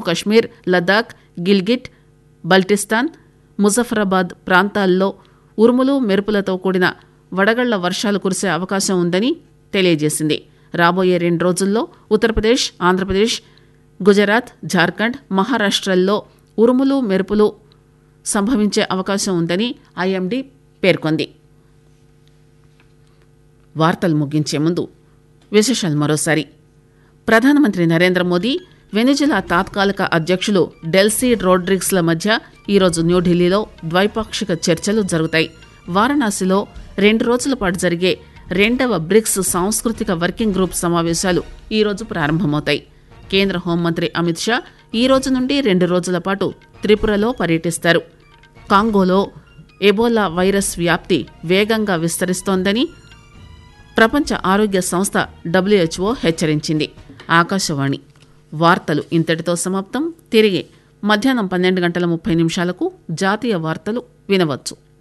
కశ్మీర్ లద్దాఖ్ గిల్గిట్ బల్టిస్తాన్ ముజఫరాబాద్ ప్రాంతాల్లో ఉరుములు మెరుపులతో కూడిన వడగళ్ల వర్షాలు కురిసే అవకాశం ఉందని తెలియజేసింది రాబోయే రెండు రోజుల్లో ఉత్తరప్రదేశ్ ఆంధ్రప్రదేశ్ గుజరాత్ జార్ఖండ్ మహారాష్టల్లో ఉరుములు మెరుపులు సంభవించే అవకాశం ఉందని ఐఎండీ పేర్కొంది వార్తలు ముగించే ముందు విశేషాలు మరోసారి ప్రధానమంత్రి నరేంద్ర మోదీ వెనిజులా తాత్కాలిక అధ్యక్షులు డెల్సీ రోడ్రిగ్స్ల మధ్య ఈరోజు న్యూఢిల్లీలో ద్వైపాక్షిక చర్చలు జరుగుతాయి వారణాసిలో రెండు రోజుల పాటు జరిగే రెండవ బ్రిక్స్ సాంస్కృతిక వర్కింగ్ గ్రూప్ సమావేశాలు ఈరోజు ప్రారంభమవుతాయి కేంద్ర హోంమంత్రి అమిత్ షా ఈ రోజు నుండి రెండు రోజుల పాటు త్రిపురలో పర్యటిస్తారు కాంగోలో ఎబోలా వైరస్ వ్యాప్తి వేగంగా విస్తరిస్తోందని ప్రపంచ ఆరోగ్య సంస్థ డబ్ల్యూహెచ్ఓ హెచ్చరించింది ఆకాశవాణి వార్తలు ఇంతటితో సమాప్తం తిరిగి మధ్యాహ్నం పన్నెండు గంటల ముప్పై నిమిషాలకు జాతీయ వార్తలు వినవచ్చు